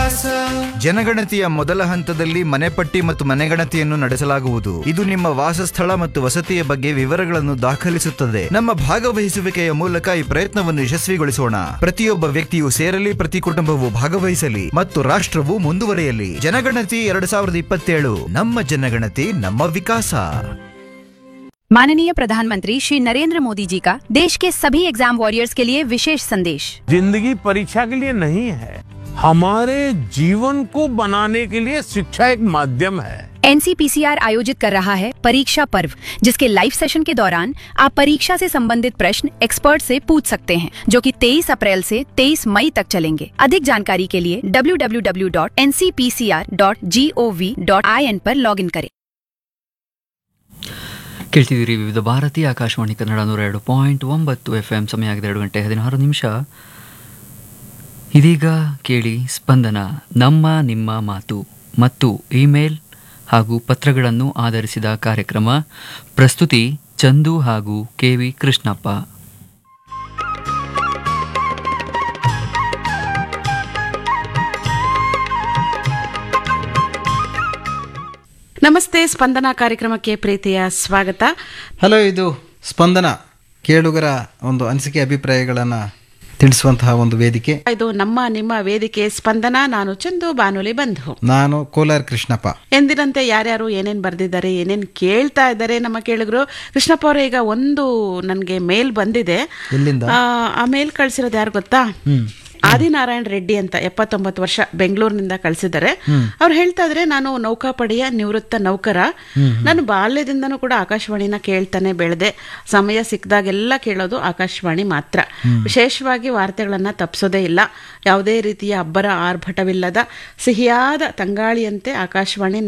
ವಿಕಾಸ ಜನಗಣತಿಯ ಮೊದಲ ಹಂತದಲ್ಲಿ ಮನೆಪಟ್ಟಿ ಮತ್ತು ಮನೆಗಣತಿಯನ್ನು ನಡೆಸಲಾಗುವುದು ಇದು ನಿಮ್ಮ ವಾಸಸ್ಥಳ ಮತ್ತು ವಸತಿಯ ಬಗ್ಗೆ ವಿವರಗಳನ್ನು ದಾಖಲಿಸುತ್ತದೆ ನಮ್ಮ ಭಾಗವಹಿಸುವಿಕೆಯ ಮೂಲಕ ಈ ಪ್ರಯತ್ನವನ್ನು ಯಶಸ್ವಿಗೊಳಿಸೋಣ ಪ್ರತಿಯೊಬ್ಬ ವ್ಯಕ್ತಿಯು ಸೇರಲಿ ಪ್ರತಿ ಕುಟುಂಬವು ಭಾಗವಹಿಸಲಿ ಮತ್ತು ರಾಷ್ಟ್ರವು ಮುಂದುವರಿಯಲಿ ಜನಗಣತಿ ಎರಡು ಸಾವಿರದ ಇಪ್ಪತ್ತೇಳು ನಮ್ಮ ಜನಗಣತಿ ನಮ್ಮ ವಿಕಾಸ माननीय प्रधानमंत्री श्री नरेंद्र मोदी जी का देश के सभी एग्जाम वॉरियर्स के लिए विशेष संदेश जिंदगी परीक्षा के लिए नहीं है हमारे जीवन को बनाने के लिए शिक्षा एक माध्यम है एनसीपीसीआर आयोजित कर रहा है परीक्षा पर्व जिसके लाइव सेशन के दौरान आप परीक्षा से संबंधित प्रश्न एक्सपर्ट से पूछ सकते हैं जो कि 23 अप्रैल से 23 मई तक चलेंगे अधिक जानकारी के लिए www.ncpcr.gov.in पर लॉगिन करें ಕೇಳ್ತಿದ್ದೀರಿ ವಿವಿಧ ಭಾರತಿ ಆಕಾಶವಾಣಿ ಕನ್ನಡ ನೂರ ಎರಡು ಪಾಯಿಂಟ್ ಒಂಬತ್ತು ಎಫ್ ಎಂ ಸಮಯ ಆಗಿದೆ ಎರಡು ಗಂಟೆ ಹದಿನಾರು ನಿಮಿಷ ಇದೀಗ ಕೇಳಿ ಸ್ಪಂದನ ನಮ್ಮ ನಿಮ್ಮ ಮಾತು ಮತ್ತು ಇಮೇಲ್ ಹಾಗೂ ಪತ್ರಗಳನ್ನು ಆಧರಿಸಿದ ಕಾರ್ಯಕ್ರಮ ಪ್ರಸ್ತುತಿ ಚಂದು ಹಾಗೂ ಕೆ ವಿ ಕೃಷ್ಣಪ್ಪ ನಮಸ್ತೆ ಸ್ಪಂದನ ಕಾರ್ಯಕ್ರಮಕ್ಕೆ ಪ್ರೀತಿಯ ಸ್ವಾಗತ ಹಲೋ ಇದು ಸ್ಪಂದನ ಕೇಳುಗರ ಒಂದು ಅನಿಸಿಕೆ ಅಭಿಪ್ರಾಯಗಳನ್ನು ತಿಳಿಸುವಂತಹ ಒಂದು ವೇದಿಕೆ ಇದು ನಮ್ಮ ನಿಮ್ಮ ವೇದಿಕೆ ಸ್ಪಂದನ ನಾನು ಚಂದು ಬಾನುಲಿ ಬಂಧು ನಾನು ಕೋಲಾರ್ ಕೃಷ್ಣಪ್ಪ ಎಂದಿನಂತೆ ಯಾರ್ಯಾರು ಏನೇನ್ ಬರ್ದಿದ್ದಾರೆ ಏನೇನ್ ಕೇಳ್ತಾ ಇದ್ದಾರೆ ನಮ್ಮ ಕೇಳುಗರು ಕೃಷ್ಣಪ್ಪ ಅವರೇ ಈಗ ಒಂದು ನನಗೆ ಮೇಲ್ ಬಂದಿದೆ ಎಲ್ಲಿಂದ ಆ, ಆ ಮೇಲ್ ಕಳ್ಸಿರೋದು ಯಾರು ಗೊತ್ತಾ ಆದಿನಾರಾಯಣ ರೆಡ್ಡಿ ಅಂತ ಎಪ್ಪತ್ತೊಂಬತ್ತು ವರ್ಷ ಬೆಂಗಳೂರಿನಿಂದ ಕಳ್ಸಿದ್ದಾರೆ ಅವ್ರು ಹೇಳ್ತಾ ಇದ್ರೆ ನಾನು ನೌಕಾಪಡೆಯ ನಿವೃತ್ತ ನೌಕರ ನಾನು ಬಾಲ್ಯದಿಂದನೂ ಕೂಡ ಆಕಾಶವಾಣಿನ ಕೇಳ್ತಾನೆ ಬೆಳೆದೆ ಸಮಯ ಸಿಕ್ಕಿದಾಗೆಲ್ಲ ಕೇಳೋದು ಆಕಾಶವಾಣಿ ಮಾತ್ರ ವಿಶೇಷವಾಗಿ ವಾರ್ತೆಗಳನ್ನ ತಪ್ಪಿಸೋದೇ ಇಲ್ಲ ಯಾವುದೇ ರೀತಿಯ ಅಬ್ಬರ ಆರ್ಭಟವಿಲ್ಲದ ಸಿಹಿಯಾದ ತಂಗಾಳಿಯಂತೆ ಆಕಾಶವಾಣಿ